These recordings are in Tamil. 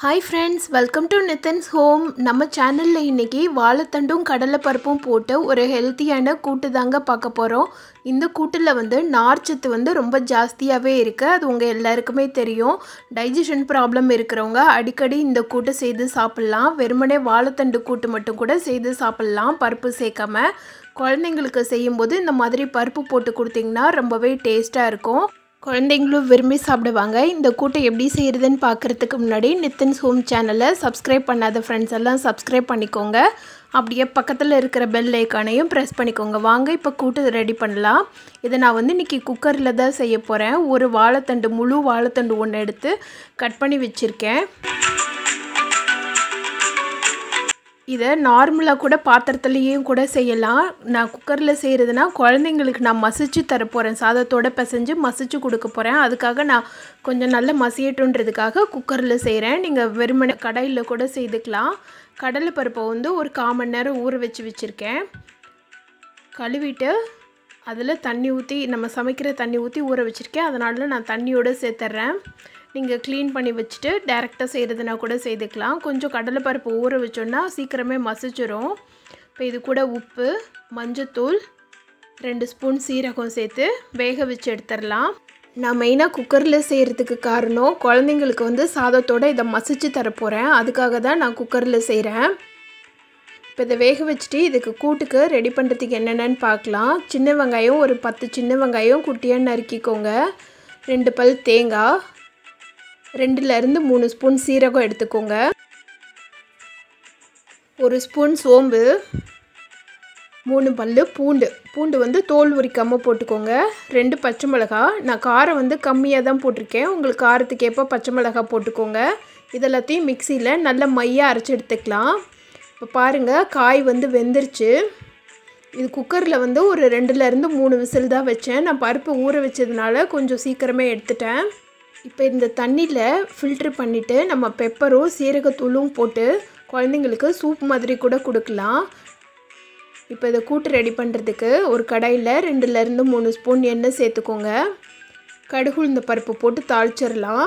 hi friends welcome to Nithan's home நம்ம சேனலில் இன்றைக்கி வாழைத்தண்டும் கடலைப்பருப்பும் போட்டு ஒரு ஹெல்த்தியான கூட்டு தாங்க பார்க்க போகிறோம் இந்த கூட்டில் வந்து நார்ச்சத்து வந்து ரொம்ப ஜாஸ்தியாகவே இருக்குது அது உங்கள் எல்லாருக்குமே தெரியும் டைஜஷன் ப்ராப்ளம் இருக்கிறவங்க அடிக்கடி இந்த கூட்டு செய்து சாப்பிட்லாம் வெறுமனே வாழைத்தண்டு கூட்டு மட்டும் கூட செய்து சாப்பிட்லாம் பருப்பு சேர்க்காம குழந்தைங்களுக்கு செய்யும்போது இந்த மாதிரி பருப்பு போட்டு கொடுத்தீங்கன்னா ரொம்பவே டேஸ்ட்டாக இருக்கும் குழந்தைங்களும் விரும்பி சாப்பிடுவாங்க இந்த கூட்டை எப்படி செய்கிறதுன்னு பார்க்குறதுக்கு முன்னாடி நித்தின்ஸ் ஹோம் சேனலை சப்ஸ்கிரைப் பண்ணாத ஃப்ரெண்ட்ஸ் எல்லாம் சப்ஸ்கிரைப் பண்ணிக்கோங்க அப்படியே பக்கத்தில் இருக்கிற பெல் ஐக்கானையும் ப்ரெஸ் பண்ணிக்கோங்க வாங்க இப்போ கூட்டு ரெடி பண்ணலாம் இதை நான் வந்து இன்றைக்கி குக்கரில் தான் செய்ய போகிறேன் ஒரு வாழைத்தண்டு முழு வாழைத்தண்டு ஒன்று எடுத்து கட் பண்ணி வச்சுருக்கேன் இதை நார்மலாக கூட பாத்திரத்துலேயும் கூட செய்யலாம் நான் குக்கரில் செய்கிறதுனா குழந்தைங்களுக்கு நான் மசிச்சு தர போகிறேன் சாதத்தோடு பிசைஞ்சு மசிச்சு கொடுக்க போகிறேன் அதுக்காக நான் கொஞ்சம் நல்ல மசியட்டுன்றதுக்காக குக்கரில் செய்கிறேன் நீங்கள் வெறுமனை கடையில் கூட செய்துக்கலாம் கடலை பருப்பை வந்து ஒரு கால் மணி நேரம் ஊற வச்சு வச்சுருக்கேன் கழுவிட்டு அதில் தண்ணி ஊற்றி நம்ம சமைக்கிற தண்ணி ஊற்றி ஊற வச்சுருக்கேன் அதனால நான் தண்ணியோடு சேர்த்துட்றேன் நீங்கள் க்ளீன் பண்ணி வச்சுட்டு டேரெக்டாக செய்கிறதுனா கூட செய்துக்கலாம் கொஞ்சம் கடலைப்பருப்பு ஊற வச்சோன்னா சீக்கிரமே மசிச்சிரும் இப்போ இது கூட உப்பு மஞ்சத்தூள் ரெண்டு ஸ்பூன் சீரகம் சேர்த்து வேக வச்சு எடுத்துடலாம் நான் மெயினாக குக்கரில் செய்கிறதுக்கு காரணம் குழந்தைங்களுக்கு வந்து சாதத்தோடு இதை மசிச்சு தரப்போகிறேன் அதுக்காக தான் நான் குக்கரில் செய்கிறேன் இப்போ இதை வேக வச்சுட்டு இதுக்கு கூட்டுக்கு ரெடி பண்ணுறதுக்கு என்னென்னு பார்க்கலாம் சின்ன வெங்காயம் ஒரு பத்து சின்ன வெங்காயம் குட்டியாக நறுக்கிக்கோங்க ரெண்டு பல் தேங்காய் ரெண்டுலேருந்து மூணு ஸ்பூன் சீரகம் எடுத்துக்கோங்க ஒரு ஸ்பூன் சோம்பு மூணு பல் பூண்டு பூண்டு வந்து தோல் உரிக்காமல் போட்டுக்கோங்க ரெண்டு பச்சை மிளகா நான் காரம் வந்து கம்மியாக தான் போட்டிருக்கேன் உங்களுக்கு காரத்துக்கு ஏற்ப பச்சை மிளகா போட்டுக்கோங்க இதெல்லாத்தையும் மிக்சியில் நல்ல மையாக அரைச்சி எடுத்துக்கலாம் இப்போ பாருங்கள் காய் வந்து வெந்துருச்சு இது குக்கரில் வந்து ஒரு ரெண்டுலேருந்து மூணு விசில் தான் வச்சேன் நான் பருப்பு ஊற வச்சதுனால கொஞ்சம் சீக்கிரமே எடுத்துட்டேன் இப்போ இந்த தண்ணியில் ஃபில்ட்ரு பண்ணிவிட்டு நம்ம பெப்பரும் சீரகத்தூளும் போட்டு குழந்தைங்களுக்கு சூப் மாதிரி கூட கொடுக்கலாம் இப்போ இதை கூட்டு ரெடி பண்ணுறதுக்கு ஒரு கடாயில் ரெண்டுலேருந்து மூணு ஸ்பூன் எண்ணெய் சேர்த்துக்கோங்க கடுகு உளுந்த பருப்பு போட்டு தாளிச்சிடலாம்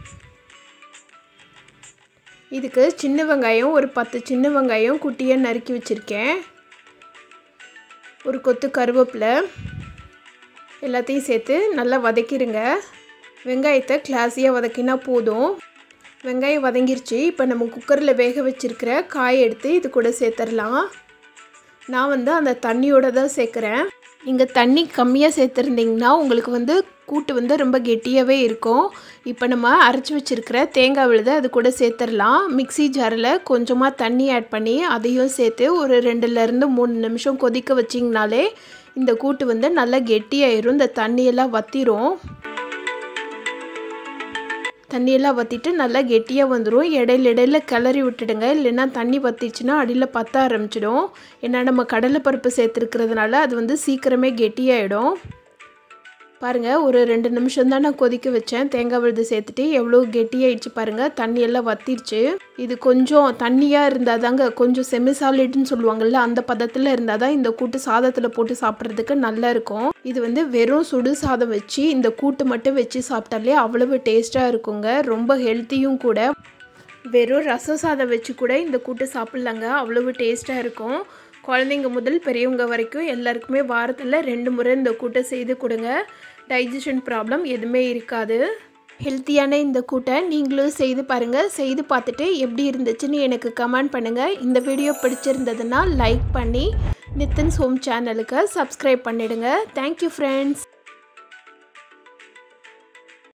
இதுக்கு சின்ன வெங்காயம் ஒரு பத்து சின்ன வெங்காயம் குட்டியாக நறுக்கி வச்சுருக்கேன் ஒரு கொத்து கருவேப்பிலை எல்லாத்தையும் சேர்த்து நல்லா வதக்கிடுங்க வெங்காயத்தை கிளாஸியாக வதக்கினா போதும் வெங்காயம் வதங்கிருச்சு இப்போ நம்ம குக்கரில் வேக வச்சுருக்கிற காயை எடுத்து இது கூட சேர்த்துடலாம் நான் வந்து அந்த தண்ணியோடு தான் சேர்க்குறேன் நீங்கள் தண்ணி கம்மியாக சேர்த்துருந்தீங்கன்னா உங்களுக்கு வந்து கூட்டு வந்து ரொம்ப கெட்டியாகவே இருக்கும் இப்போ நம்ம அரைச்சி வச்சுருக்கிற தேங்காய் விழுதை அது கூட சேர்த்துடலாம் மிக்சி ஜாரில் கொஞ்சமாக தண்ணி ஆட் பண்ணி அதையும் சேர்த்து ஒரு ரெண்டுலேருந்து மூணு நிமிஷம் கொதிக்க வச்சிங்கனாலே இந்த கூட்டு வந்து நல்லா கெட்டியாயிரும் இந்த தண்ணியெல்லாம் வற்றிரும் தண்ணியெல்லாம் வற்றிட்டு நல்லா கெட்டியாக வந்துடும் இடையில இடையில கிளறி விட்டுடுங்க இல்லைன்னா தண்ணி வற்றிச்சுன்னா அடியில் பற்ற ஆரம்பிச்சிடும் ஏன்னா நம்ம கடலைப்பருப்பு சேர்த்துருக்கிறதுனால அது வந்து சீக்கிரமே கெட்டியாயிடும் பாருங்கள் ஒரு ரெண்டு நிமிஷம் தான் நான் கொதிக்க வச்சேன் தேங்காய் விழுது சேர்த்துட்டு எவ்வளோ கெட்டியாயிடுச்சு பாருங்கள் தண்ணியெல்லாம் வத்திருச்சு இது கொஞ்சம் தண்ணியாக இருந்தால் தாங்க கொஞ்சம் செமி சாலிட்னு சொல்லுவாங்கள்ல அந்த பதத்தில் இருந்தால் தான் இந்த கூட்டு சாதத்தில் போட்டு சாப்பிட்றதுக்கு நல்லா இருக்கும் இது வந்து வெறும் சுடு சாதம் வச்சு இந்த கூட்டு மட்டும் வச்சு சாப்பிட்டாலே அவ்வளவு டேஸ்ட்டாக இருக்குங்க ரொம்ப ஹெல்த்தியும் கூட வெறும் ரச சாதம் வச்சு கூட இந்த கூட்டு சாப்பிட்லாங்க அவ்வளவு டேஸ்ட்டாக இருக்கும் குழந்தைங்க முதல் பெரியவங்க வரைக்கும் எல்லாருக்குமே வாரத்தில் ரெண்டு முறை இந்த கூட்டை செய்து கொடுங்க டைஜஷன் ப்ராப்ளம் எதுவுமே இருக்காது ஹெல்த்தியான இந்த கூட்டை நீங்களும் செய்து பாருங்கள் செய்து பார்த்துட்டு எப்படி இருந்துச்சுன்னு எனக்கு கமெண்ட் பண்ணுங்கள் இந்த வீடியோ பிடிச்சிருந்ததுன்னா லைக் பண்ணி நித்தன்ஸ் ஹோம் சேனலுக்கு சப்ஸ்கிரைப் பண்ணிவிடுங்க தேங்க்யூ ஃப்ரெண்ட்ஸ்